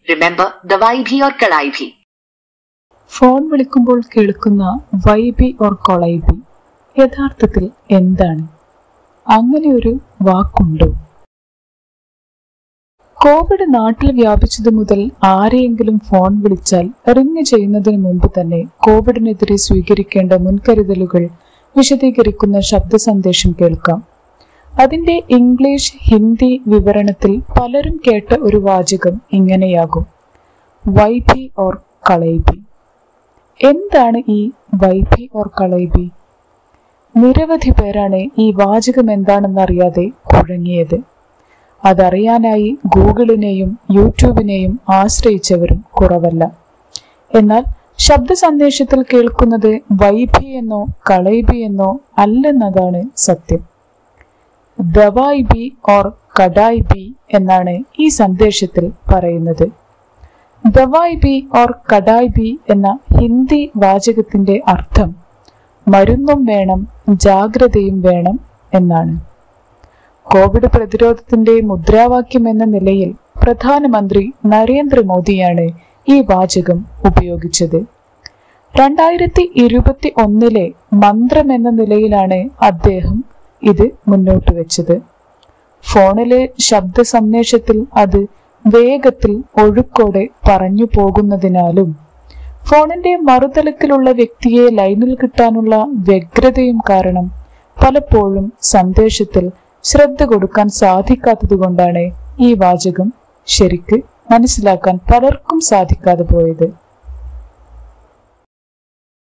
Remember the Vaibhi or Kalaibhi. Phone വിളിക്കുമ്പോൾ കേൾക്കുന്ന വൈബി or കൊളൈബി യഥാർത്ഥത്തിൽ എന്താണ് അങ്ങനെ ഒരു വാക്കുണ്ടോ കോവിഡ് നാട്ടിൽ വ്യാപിച്ചതു മുതൽ ആരെയെങ്കിലും ഫോൺ വിളിച്ചാൽ റിങ് ചെയ്യുന്നതിന് മുമ്പ് തന്നെ കോവിഡിനെതിരെ സ്വീകരിക്കേണ്ട മുൻകരുതലുകൾ വിശദീകരിക്കുന്ന ശബ്ദ സന്ദേശം കേൾക്കാം അതിന്റെ ഇംഗ്ലീഷ് ഹിന്ദി വിവരണത്തിൽ പലരും കേട്ട ഒരു വാചകം ഇങ്ങനെയാകും വൈബി ഓർ കളൈബി എന്താണ് ഈ വൈബി ഓർ കളൈബി നിരവധി പേരാണ് ഈ വാചകം എന്താണെന്നറിയാതെ കുഴങ്ങിയത് അതറിയാനായി ഗൂഗിളിനെയും യൂട്യൂബിനെയും ആശ്രയിച്ചവരും കുറവല്ല എന്നാൽ ശബ്ദ സന്ദേശത്തിൽ കേൾക്കുന്നത് വൈബി എന്നോ കളൈബി എന്നോ അല്ലെന്നതാണ് സത്യം ദവായ് ബി ഓർ കഡായ് ബി എന്നാണ് ഈ സന്ദേശത്തിൽ പറയുന്നത് ദവായ് ബി ഓർ കഡായ് ബി എന്ന ഹിന്ദി വാചകത്തിന്റെ അർത്ഥം മരുന്നും വേണം ജാഗ്രതയും വേണം എന്നാണ് കോവിഡ് പ്രതിരോധത്തിന്റെ മുദ്രാവാക്യം എന്ന നിലയിൽ പ്രധാനമന്ത്രി നരേന്ദ്രമോദിയാണ് ഈ വാചകം ഉപയോഗിച്ചത് രണ്ടായിരത്തി ഇരുപത്തി ഒന്നിലെ മന്ത്രം എന്ന നിലയിലാണ് അദ്ദേഹം ഇത് മുന്നോട്ട് വെച്ചത് ഫോണിലെ ശബ്ദ സന്ദേശത്തിൽ അത് വേഗത്തിൽ ഒഴുക്കോടെ പറഞ്ഞു പോകുന്നതിനാലും ഫോണിന്റെ മറുതലക്കിലുള്ള വ്യക്തിയെ ലൈനിൽ കിട്ടാനുള്ള വ്യഗ്രതയും കാരണം പലപ്പോഴും സന്ദേശത്തിൽ ശ്രദ്ധ കൊടുക്കാൻ സാധിക്കാത്തതുകൊണ്ടാണ് ഈ വാചകം ശരിക്ക് മനസ്സിലാക്കാൻ പലർക്കും സാധിക്കാതെ പോയത്